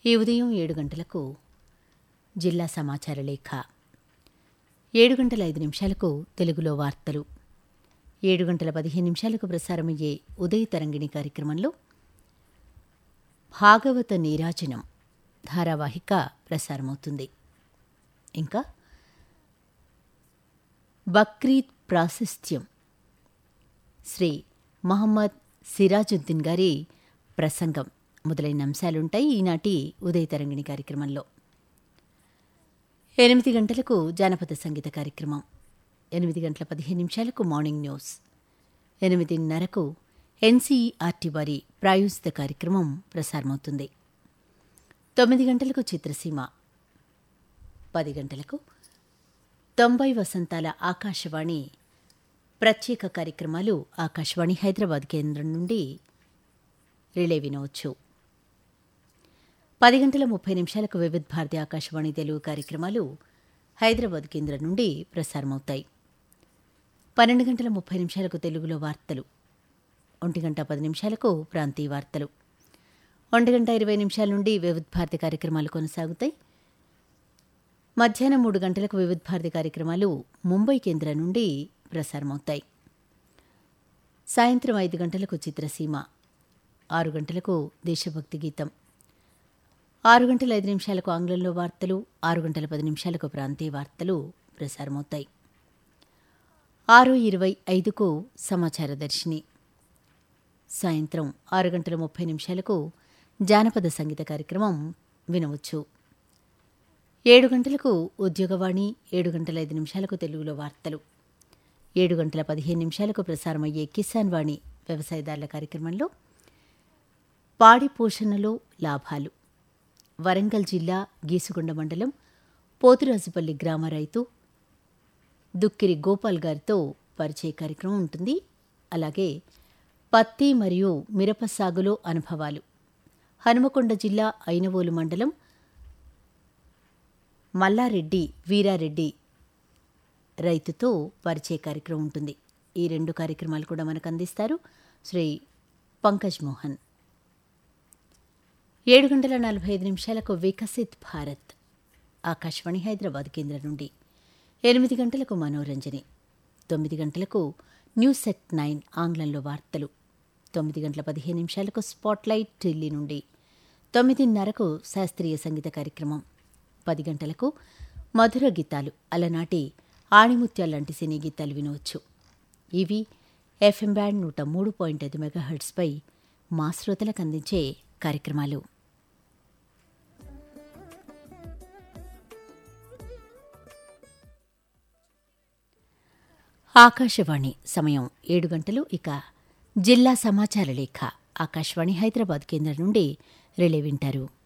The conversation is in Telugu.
ఈ ఉదయం ఏడు గంటలకు జిల్లా సమాచార లేఖ ఏడు గంటల ఐదు నిమిషాలకు తెలుగులో వార్తలు ఏడు గంటల పదిహేను నిమిషాలకు ప్రసారమయ్యే ఉదయ తరంగిణి కార్యక్రమంలో భాగవత నీరాజనం ధారావాహిక ప్రసారమవుతుంది ఇంకా బక్రీద్ ప్రాశస్త్యం శ్రీ మహమ్మద్ సిరాజుద్దీన్ గారి ప్రసంగం మొదలైన అంశాలుంటాయి ఈనాటి ఉదయ తరంగిణి కార్యక్రమంలో ఎనిమిది గంటలకు జానపద సంగీత కార్యక్రమం ఎనిమిది గంటల పదిహేను నిమిషాలకు మార్నింగ్ న్యూస్ ఎనిమిదిన్నరకు ఎన్సీఈఆర్టీ వారి ప్రాయోజిత కార్యక్రమం ప్రసారమవుతుంది తొమ్మిది గంటలకు చిత్రసీమ పది గంటలకు తొంభై వసంతాల ఆకాశవాణి ప్రత్యేక కార్యక్రమాలు ఆకాశవాణి హైదరాబాద్ కేంద్రం నుండి రిలే వినవచ్చు పది గంటల ముప్పై నిమిషాలకు వివిధ భారతి ఆకాశవాణి తెలుగు కార్యక్రమాలు హైదరాబాద్ కేంద్రం నుండి ప్రసారమవుతాయి పన్నెండు గంటల ముప్పై నిమిషాలకు తెలుగులో వార్తలు ఒంటి గంట పది నిమిషాలకు ప్రాంతీయ వార్తలు ఒంటి గంట ఇరవై నిమిషాల నుండి వివిధ భారతి కార్యక్రమాలు కొనసాగుతాయి మధ్యాహ్నం మూడు గంటలకు వివిధ భారతి కార్యక్రమాలు ముంబై కేంద్రం నుండి ప్రసారమవుతాయి సాయంత్రం ఐదు గంటలకు చిత్రసీమ ఆరు గంటలకు దేశభక్తి గీతం ఆరు గంటల ఐదు నిమిషాలకు ఆంగ్లంలో వార్తలు ఆరు గంటల పది నిమిషాలకు ప్రాంతీయ వార్తలు ప్రసారమవుతాయి ఆరు ఇరవై ఐదుకు సమాచార దర్శిని సాయంత్రం ఆరు గంటల ముప్పై నిమిషాలకు జానపద సంగీత కార్యక్రమం వినవచ్చు ఏడు గంటలకు ఉద్యోగవాణి ఏడు గంటల ఐదు నిమిషాలకు తెలుగులో వార్తలు ఏడు గంటల పదిహేను నిమిషాలకు ప్రసారమయ్యే కిసాన్ వాణి వ్యవసాయదారుల కార్యక్రమంలో పాడి పోషణలో లాభాలు వరంగల్ జిల్లా గీసుగొండ మండలం పోతురాజుపల్లి గ్రామ రైతు దుక్కిరి గోపాల్ గారితో పరిచయ కార్యక్రమం ఉంటుంది అలాగే పత్తి మరియు మిరప సాగులో అనుభవాలు హనుమకొండ జిల్లా ఐనవోలు మండలం మల్లారెడ్డి వీరారెడ్డి రైతుతో పరిచయ కార్యక్రమం ఉంటుంది ఈ రెండు కార్యక్రమాలు కూడా మనకు అందిస్తారు శ్రీ పంకజ్ మోహన్ ఏడు గంటల నలభై ఐదు నిమిషాలకు వికసిత్ భారత్ ఆకాశవాణి హైదరాబాద్ కేంద్రం నుండి ఎనిమిది గంటలకు మనోరంజని తొమ్మిది గంటలకు న్యూస్ సెట్ నైన్ ఆంగ్లంలో వార్తలు తొమ్మిది గంటల పదిహేను నిమిషాలకు స్పాట్లైట్ ఢిల్లీ నుండి తొమ్మిదిన్నరకు శాస్త్రీయ సంగీత కార్యక్రమం పది గంటలకు మధుర గీతాలు అలనాటి ఆణిముత్యాల లాంటి సినీ గీతాలు వినవచ్చు ఇవి ఎఫ్ఎం బ్యాండ్ నూట మూడు పాయింట్ ఐదు మెగాహెర్ట్స్పై మా శ్రోతలకు అందించే కార్యక్రమాలు ఆకాశవాణి సమయం ఏడు గంటలు ఇక జిల్లా సమాచార లేఖ ఆకాశవాణి హైదరాబాద్ కేంద్రం నుండి రిలే వింటారు